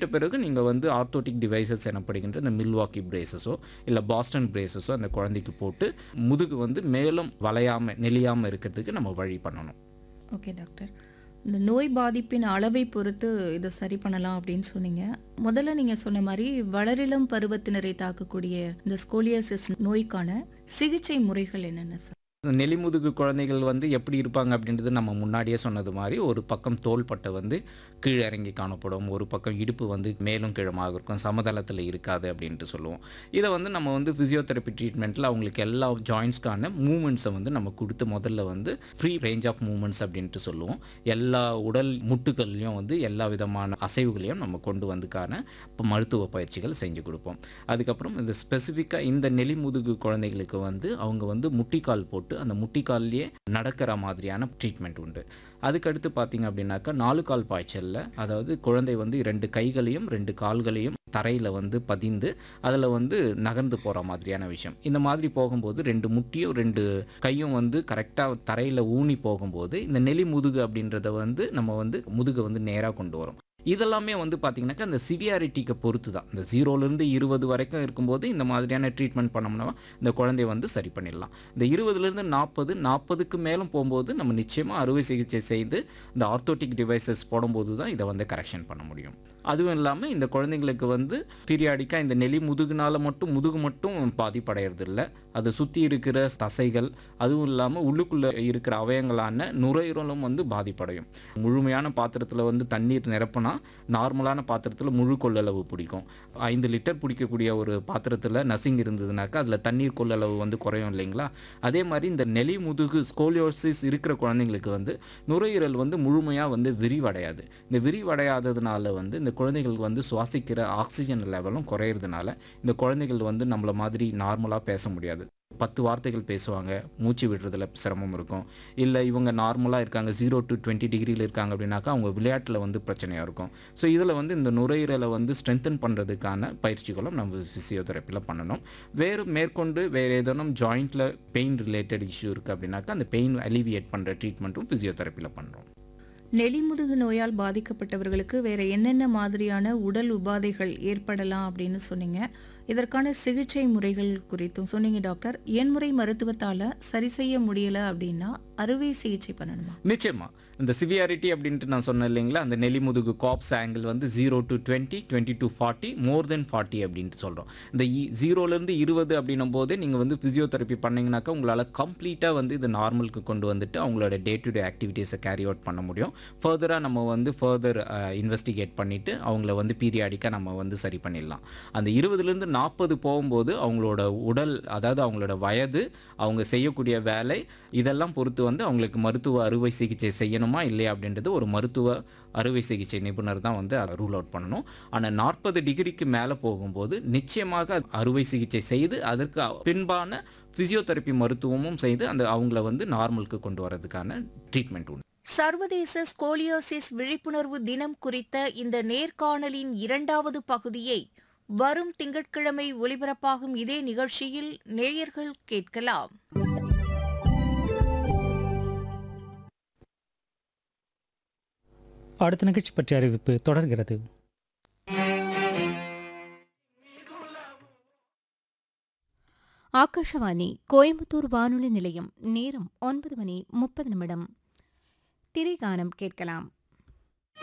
குறிப்பிட்ட பிறகு நீங்கள் வந்து ஆர்த்தோட்டிக் டிவைசஸ் எனப்படுகின்ற இந்த மில்வாக்கி பிரேசஸோ இல்லை பாஸ்டன் பிரேசஸோ அந்த குழந்தைக்கு போட்டு முதுகு வந்து மேலும் வளையாமல் நெளியாமல் இருக்கிறதுக்கு நம்ம வழி பண்ணணும் ஓகே டாக்டர் இந்த நோய் பாதிப்பின் அளவை பொறுத்து இதை சரி பண்ணலாம் அப்படின்னு சொன்னீங்க முதல்ல நீங்கள் சொன்ன மாதிரி வளரிளம் பருவத்தினரை தாக்கக்கூடிய இந்த ஸ்கோலியோசிஸ் நோய்க்கான சிகிச்சை முறைகள் என்னென்ன சார் நெலிமுதுகு குழந்தைகள் வந்து எப்படி இருப்பாங்க அப்படின்றது நம்ம முன்னாடியே சொன்னது மாதிரி ஒரு பக்கம் தோள்பட்டை வந்து கீழே இறங்கி காணப்படும் ஒரு பக்கம் இடுப்பு வந்து மேலும் கீழமாக இருக்கும் சமதளத்தில் இருக்காது அப்படின்ட்டு சொல்லுவோம் இதை வந்து நம்ம வந்து ஃபிசியோதெரப்பி ட்ரீட்மெண்ட்டில் அவங்களுக்கு எல்லா ஜாயின்ஸ்க்கான மூமெண்ட்ஸை வந்து நம்ம கொடுத்து முதல்ல வந்து ஃப்ரீ ரேஞ்ச் ஆஃப் மூமெண்ட்ஸ் அப்படின்ட்டு சொல்லுவோம் எல்லா உடல் முட்டுகள்லையும் வந்து எல்லா விதமான அசைவுகளையும் நம்ம கொண்டு வந்துக்கான இப்போ மருத்துவ பயிற்சிகள் செஞ்சு கொடுப்போம் அதுக்கப்புறம் இந்த ஸ்பெசிஃபிக்காக இந்த நெலிமுதுகு குழந்தைகளுக்கு வந்து அவங்க வந்து முட்டிக்கால் போட்டு அந்த முட்டிக்கால்லையே நடக்கிற மாதிரியான ட்ரீட்மெண்ட் உண்டு அதுக்கடுத்து பார்த்தீங்க அப்படின்னாக்கா நாலு கால் பாய்ச்சலில் அதாவது குழந்தை வந்து ரெண்டு கைகளையும் ரெண்டு கால்களையும் தரையில் வந்து பதிந்து அதில் வந்து நகர்ந்து போகிற மாதிரியான விஷயம் இந்த மாதிரி போகும்போது ரெண்டு முட்டியும் ரெண்டு கையும் வந்து கரெக்டாக தரையில் ஊனி போகும்போது இந்த நெலி முதுகு அப்படின்றத வந்து நம்ம வந்து முதுகை வந்து நேராக கொண்டு வரும் இதெல்லாமே வந்து பார்த்தீங்கன்னாக்கா அந்த சிவியாரிட்டிக்கு பொறுத்து தான் இந்த ஜீரோலேருந்து இருபது வரைக்கும் இருக்கும்போது இந்த மாதிரியான ட்ரீட்மெண்ட் பண்ணோம்னா இந்த குழந்தைய வந்து சரி பண்ணிடலாம் இந்த இருபதுலேருந்து நாற்பது நாற்பதுக்கு மேலும் போகும்போது நம்ம நிச்சயமாக அறுவை சிகிச்சை செய்து இந்த ஆர்த்தோட்டிக் டிவைசஸ் போடும்போது தான் இதை வந்து கரெக்ஷன் பண்ண முடியும் அதுவும் இல்லாமல் இந்த குழந்தைங்களுக்கு வந்து பீரியாடிக்காக இந்த நெலி முதுகுனால மட்டும் முதுகு மட்டும் பாதிப்படைகிறது இல்லை அதை சுற்றி இருக்கிற தசைகள் அதுவும் இல்லாமல் உள்ளுக்குள்ளே இருக்கிற அவயங்களான நுரையீரலும் வந்து பாதிப்படையும் முழுமையான பாத்திரத்தில் வந்து தண்ணீர் நிரப்புனா நார்மலான பாத்திரத்தில் முழு கொள்ளளவு பிடிக்கும் ஐந்து லிட்டர் பிடிக்கக்கூடிய ஒரு பாத்திரத்தில் நசிங் இருந்ததுனாக்கா அதில் தண்ணீர் கொள்ளளவு வந்து குறையும் இல்லைங்களா அதே மாதிரி இந்த நெலி முதுகு ஸ்கோலியோசிஸ் இருக்கிற குழந்தைங்களுக்கு வந்து நுரையீரல் வந்து முழுமையாக வந்து விரிவடையாது இந்த விரிவடையாததுனால வந்து இந்த குழந்தைகளுக்கு வந்து சுவாசிக்கிற ஆக்சிஜன் லெவலும் குறையிறதுனால இந்த குழந்தைகள் வந்து நம்மள மாதிரி நார்மலாக பேச முடியாது பத்து வார்த்தைகள் பேசுவாங்க மூச்சு விடுறதுல சிரமம் இருக்கும் இல்லை இவங்க நார்மலாக இருக்காங்க ஜீரோ டு டுவெண்ட்டி டிகிரியில் இருக்காங்க அப்படின்னாக்கா அவங்க விளையாட்டில் வந்து பிரச்சனையாக இருக்கும் ஸோ இதில் வந்து இந்த நுரையீரலை வந்து ஸ்ட்ரென்தன் பண்ணுறதுக்கான பயிற்சிகளும் நம்ம ஃபிசியோதெரப்பியில் பண்ணணும் வேறு மேற்கொண்டு வேறு ஏதேனும் ஜாயிண்ட்டில் பெயின் ரிலேட்டட் இஷ்யூ இருக்குது அப்படின்னாக்கா அந்த பெயின் அலிவியேட் பண்ணுற ட்ரீட்மெண்ட்டும் ஃபிசியோதெரப்பியில் பண்ணுறோம் நெலிமுதுகு நோயால் பாதிக்கப்பட்டவர்களுக்கு வேற என்னென்ன மாதிரியான உடல் உபாதைகள் ஏற்படலாம் அப்படின்னு சொன்னீங்க இதற்கான சிகிச்சை முறைகள் குறித்தும் சொன்னீங்க டாக்டர் எண்முறை மருத்துவத்தால சரி செய்ய முடியல அப்படின்னா அறுவை சிகிச்சை பண்ணணுமா நிச்சயமா இந்த சிவியாரிட்டி அப்படின்ட்டு நான் சொன்னேன் இல்லைங்களா அந்த நெலிமுதுகு காப்ஸ் ஆங்கிள் வந்து zero to twenty twenty to forty more than forty அப்படின்ட்டு சொல்கிறோம் இந்த ஜீரோலேருந்து இருபது அப்படின்னும் போது நீங்கள் வந்து ஃபிசியோதெரப்பி பண்ணீங்கன்னாக்கா உங்களால் கம்ப்ளீட்டாக வந்து இது நார்மலுக்கு கொண்டு வந்துட்டு அவங்களோட டே டு டே ஆக்டிவிட்டீஸை கேரி அவுட் பண்ண முடியும் ஃபர்தராக நம்ம வந்து ஃபர்தர் இன்வெஸ்டிகேட் பண்ணிவிட்டு அவங்கள வந்து பீரியாடிக்காக நம்ம வந்து சரி பண்ணிடலாம் அந்த இருபதுலேருந்து நாற்பது போகும்போது அவங்களோட உடல் அதாவது அவங்களோட வயது அவங்க செய்யக்கூடிய வேலை இதெல்லாம் பொறுத்து வந்து அவங்களுக்கு மருத்துவ அறுவை சிகிச்சை செய்யணுமா இல்லையா அப்படின்றது ஒரு மருத்துவ அறுவை சிகிச்சை நிபுணர் தான் வந்து அதை ரூல் அவுட் பண்ணணும் ஆனால் நாற்பது டிகிரிக்கு மேலே போகும்போது நிச்சயமாக அறுவை சிகிச்சை செய்து அதற்கு பின்பான ஃபிசியோதெரப்பி மருத்துவமும் செய்து அந்த அவங்கள வந்து நார்மலுக்கு கொண்டு வரதுக்கான ட்ரீட்மெண்ட் உண்டு சர்வதேச ஸ்கோலியோசிஸ் விழிப்புணர்வு தினம் குறித்த இந்த நேர்காணலின் இரண்டாவது பகுதியை வரும் திங்கட்கிழமை ஒலிபரப்பாகும் இதே நிகழ்ச்சியில் நேயர்கள் கேட்கலாம் அடுத்த நிகழ்ச்சி பற்றிய அறிவிப்பு தொடர்கிறது ஆகாஷவாணி கோயம்புத்தூர் வானொலி நிலையம் நேரம் ஒன்பது மணி முப்பது நிமிடம் திரைகானம் கேட்கலாம்